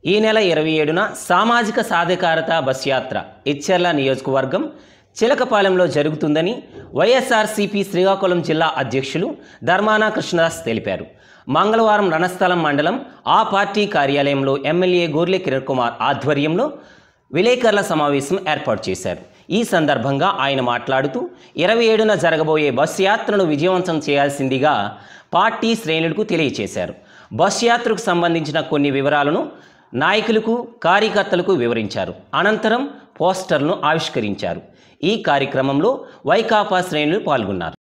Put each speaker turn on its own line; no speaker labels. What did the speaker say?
ఈ నెల ఇరవై ఏడున సామాజిక సాధికారత బస్ యాత్ర ఇచ్చెర్ల నియోజకవర్గం చిలకపాలెంలో జరుగుతుందని వైఎస్ఆర్సీపీ శ్రీకాకుళం జిల్లా అధ్యక్షులు ధర్మాన కృష్ణదాస్ తెలిపారు మంగళవారం రణస్థలం మండలం ఆ పార్టీ కార్యాలయంలో ఎమ్మెల్యే గోర్లె కిరణ్ కుమార్ ఆధ్వర్యంలో విలేకరుల సమావేశం ఏర్పాటు చేశారు ఈ సందర్భంగా ఆయన మాట్లాడుతూ ఇరవై ఏడున జరగబోయే బస్ యాత్రను విజయవంతం చేయాల్సిందిగా పార్టీ శ్రేణులకు తెలియచేశారు బస్ యాత్రకు సంబంధించిన కొన్ని వివరాలను నాయకులకు కార్యకర్తలకు వివరించారు అనంతరం పోస్టర్ను ఆవిష్కరించారు ఈ కార్యక్రమంలో వైకాపా శ్రేణులు పాల్గొన్నారు